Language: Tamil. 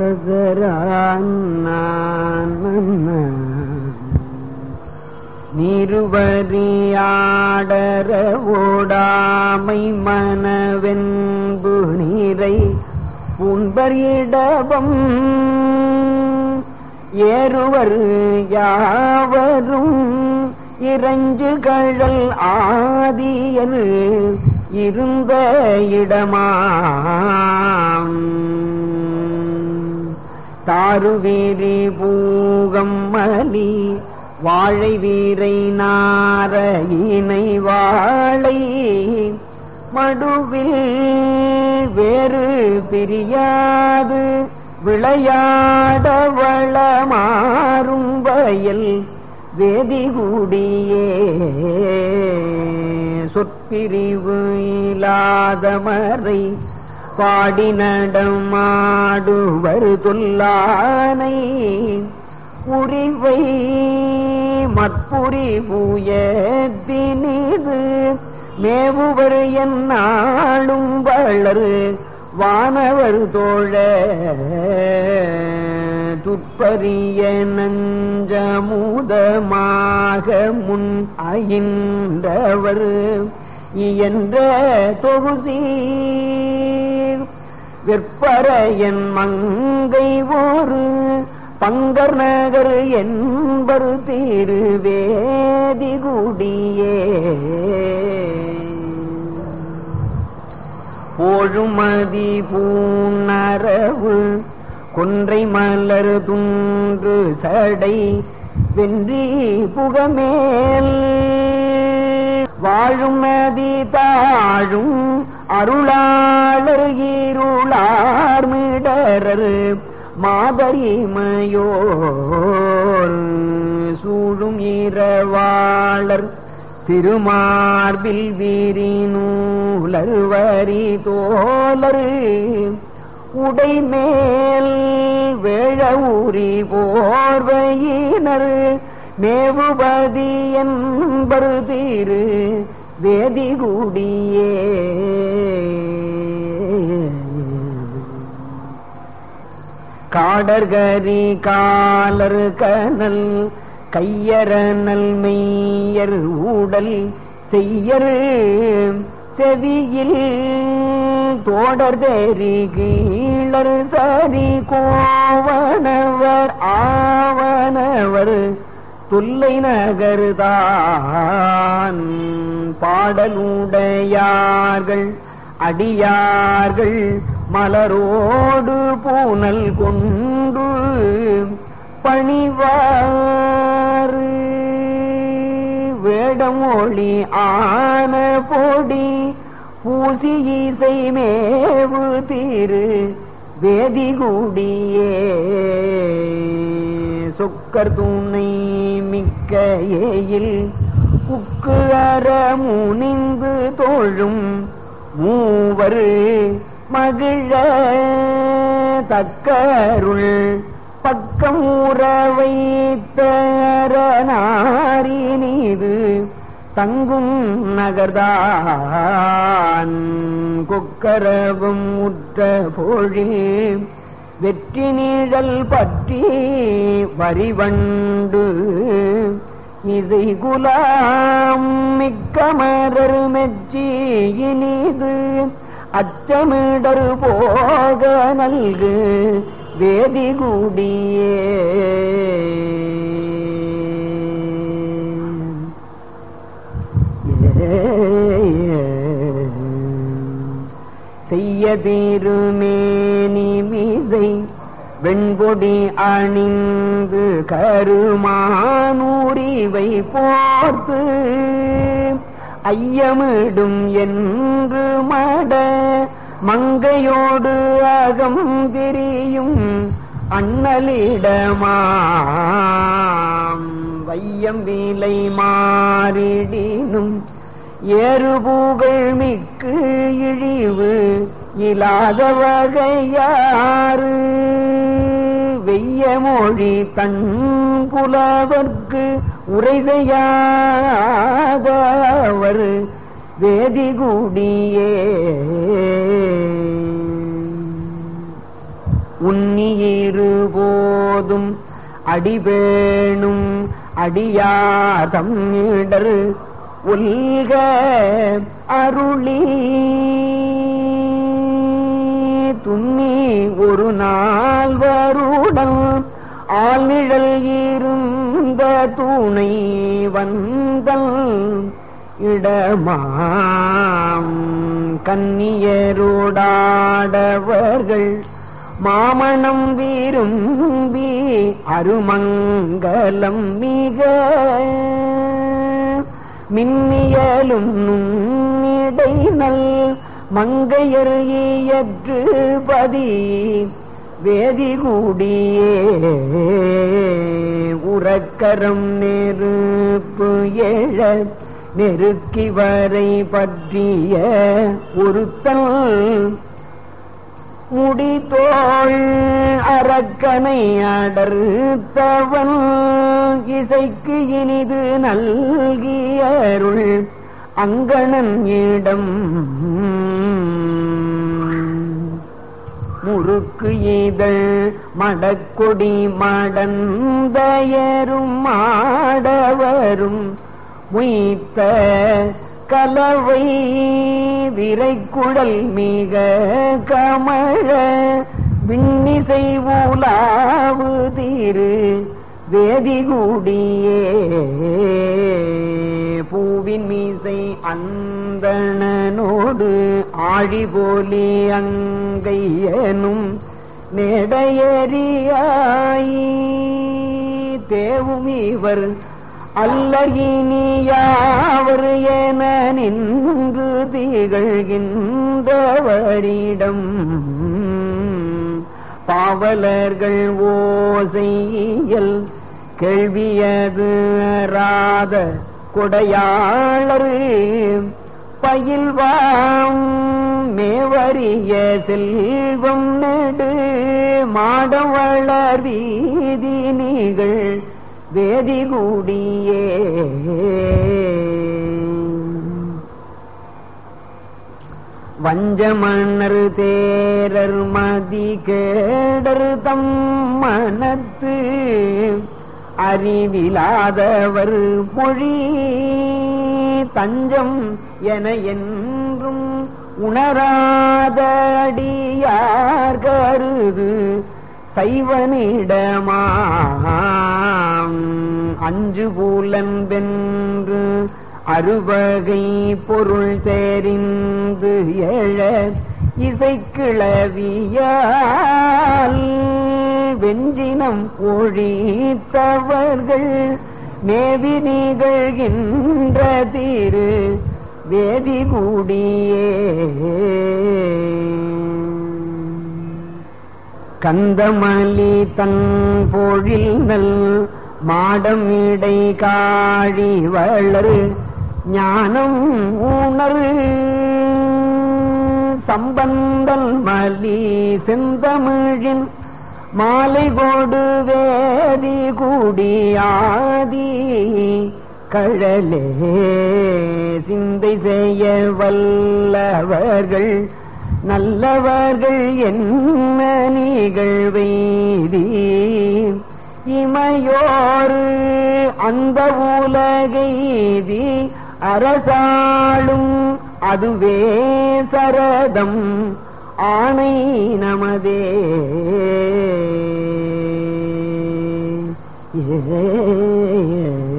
சதரான் நீருவரியாடர ஓடாமை மனவென்பு நீரை புன்பரிடபம் ஏறுவர் யாவரும் இறஞ்சு கழல் ஆதியல் இருந்த இடமாம் தாருவீரி பூகம் மலி வாழை வீரை நாரையினை வாழை மடுவில் வேறு பிரியாது விளையாட வளமாறும் வயல் வேதிகுடியே சொற்பிரிவு இல்லாதமறை பாடி நடமாடுவர் தொல்லானை உரிவை மற்புரி பூயத்தினிது மேவுவர் என்னாளும் வளர் வானவர் தோழ துப்பரிய நஞ்சமுதமாக முன் அயின்றவர் இயன்ற தொகுசீர் விற்பரையன் மங்கை ஒரு பங்கர் நகர் என்பர் திருவேதிகுடியே போழுமதி பூநரவு கொன்றை மலர் துன்று சடை வென்றி புகமேல் வாழும் நதி தாழும் அருளாளர் இருளார் மிடரர் மாதரிமையோர் சூழும் இரவாளர் திருமார்பில் வீரினூலர் வரி தோலர் உடைமேல் வேழ ஊறி போர்வையினர் மேவுபதி என்பர் தீரு வேதிகுடியே காடர்கரி காலர் கனல் கையரனல் மெய்யர் ஊடல் செய்யர் செவியில் தோடர் தேரி கீழர் சரி கோவனவர் ஆவனவர் துல்லை நகர்தான் பாடலுடையார்கள் அடியார்கள் மலரோடு பூனல் கொண்டு பணிவாறு வேடமொழி ஆன பொடி பூசி இசை மேவு திரு வேதிகுடியே சொக்கர் துணை மிக்க ஏயில் உக்கு அற முனிந்து தோழும் மூவர் மகிழ தக்கருள் பக்கம் ஊற வைத்தரனாரினீது தங்கும் நகர்தான் கொக்கரவும் உற்ற பொழில் வெற்றி நீழல் பற்றி வரிவண்டு இதை குலாம் மிக்கமரர் மெச்சி இனிது அச்சமிடர் போக நல்கு வேதிகுடியே செய்ய தீருமேனி மீதை வெண்பொடி அணிந்து கருமானூரிவை போர்த்து ஐயமிடும் என்று மட மங்கையோடு அகம் திரியும் அண்ணலிடமாம் வையம் விலை மாறிடினும் ஏறுபூகள் மிக்கு இழிவு இல்லாத வகையாறு வெய்ய மொழி தன் புலவர்க்கு உரை செய்யாதவர் வேதிகுடியே உன்னியே போதும் அடிவேணும் அடியாதம் இடர் உல்க அருளி துண்ணி ஒரு நாள் வருடம் ஆழ்நிழல் இருந்த துணை வந்தல் இடமாம் கன்னியரோடாடவர்கள் மாமணம் விரும்பி அருமங்கலம் மிக மின்னியலும் நுண்ணிடை நல் மங்கையர் இயற்று பதி வேதி கூடியே உறக்கரம் நெருப்பு எழ நெருக்கி வரை பற்றிய ஒருத்தல் முடித்தோள் அரக்கனை அடர்த்தவன் இசைக்கு இனிது நல்கியருள் அங்கணன் இடம் முறுக்கு இதழ் மடக்கொடி மடந்தயரும் மாடவரும் முய்த்த கலவை விரைக்குழல் மிக கமழ விண்ணிசை ஊலாவு தீரு வேதிகூடியே பூவின் மீசை அந்தணனோடு ஆழிபோலி அங்கையனும் நெடையறியாயி தேவும் இவர் அல்லகினியாவர் என நின்று திகழ்கின்றவரிடம் பாவலர்கள் ஓசையல் கேள்வியது ராத கொடையாளர் பயில்வாம் மேவரிய செல்வம் நெடு மாடம் வளர் வீதி நீகள் வேதிகூடியே வஞ்சமன்னர் தேரர் மதி கேடர் தம் மனத்து அறிவிலாதவர் மொழி தஞ்சம் என என்றும் உணராத அடியார் கருது சைவனிடமாம் அஞ்சு பூலன்பென்று அறுவகை பொருள் தெரிந்து எழ இசைக்கிளவியால் வெஞ்சினம் ஒழித்தவர்கள் மேவி நிகழ்கின்ற தீரு வேதி கூடியே கந்தமலி தன் பொழில் நல் மாடம் இடை காழி வளர் ஞானம் உணர் சம்பந்தல் மலி செந்தமிழின் மாலை கொடு வேதி கூடியாதி கழலே சிந்தை செய்ய வல்லவர்கள் நல்லவர்கள் என்ன நிகழ்வெய்தி இமையோரு அந்த உலகைதி அரசாளும் அதுவே சரதம் ஆணை நமதே ஏ